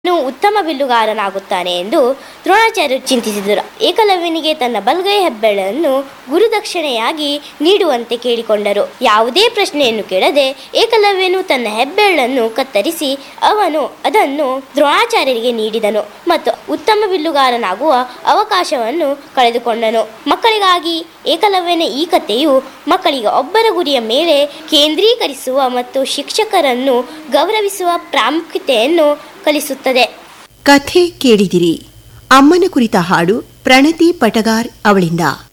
ಇನ್ನು ಉತ್ತಮ ಬಿಲ್ಲುಗಾರನಾಗುತ್ತಾನೆ ಎಂದು ದ್ರೋಣಾಚಾರ್ಯರು ಚಿಂತಿಸಿದರು ಏಕಲವ್ಯನಿಗೆ ತನ್ನ ಬಲಗೈ ಹೆಬ್ಬೆರಳನ್ನು ಗುರುದಕ್ಷಿಣೆಯಾಗಿ ನೀಡುವಂತೆ ಕೇಳಿಕೊಂಡರು ಯಾವುದೇ ಪ್ರಶ್ನೆಯನ್ನು ಕೇಳದೆ ಏಕಲವ್ಯನು ತನ್ನ ಹೆಬ್ಬೆರಳನ್ನು ಕತ್ತರಿಸಿ ಅವನು ಅದನ್ನು ದ್ರೋಣಾಚಾರ್ಯರಿಗೆ ನೀಡಿದನು ಮತ್ತು ಉತ್ತಮ ಬಿಲ್ಲುಗಾರನಾಗುವ ಅವಕಾಶವನ್ನು ಕಳೆದುಕೊಂಡನು ಮಕ್ಕಳಿಗಾಗಿ ಏಕಲವ್ಯನ ಈ ಕಥೆಯು ಮಕ್ಕಳಿಗೆ ಒಬ್ಬರ ಗುರಿಯ ಮೇಲೆ ಕೇಂದ್ರೀಕರಿಸುವ ಮತ್ತು ಶಿಕ್ಷಕರನ್ನು ಗೌರವಿಸುವ ಪ್ರಾಮುಖ್ಯತೆಯನ್ನು ಕಲಿಸುತ್ತದೆ ಕಥೆ ಕೇಳಿದಿರಿ ಅಮ್ಮನ ಕುರಿತ ಹಾಡು ಪ್ರಣತಿ ಪಟಗಾರ್ ಅವಳಿಂದ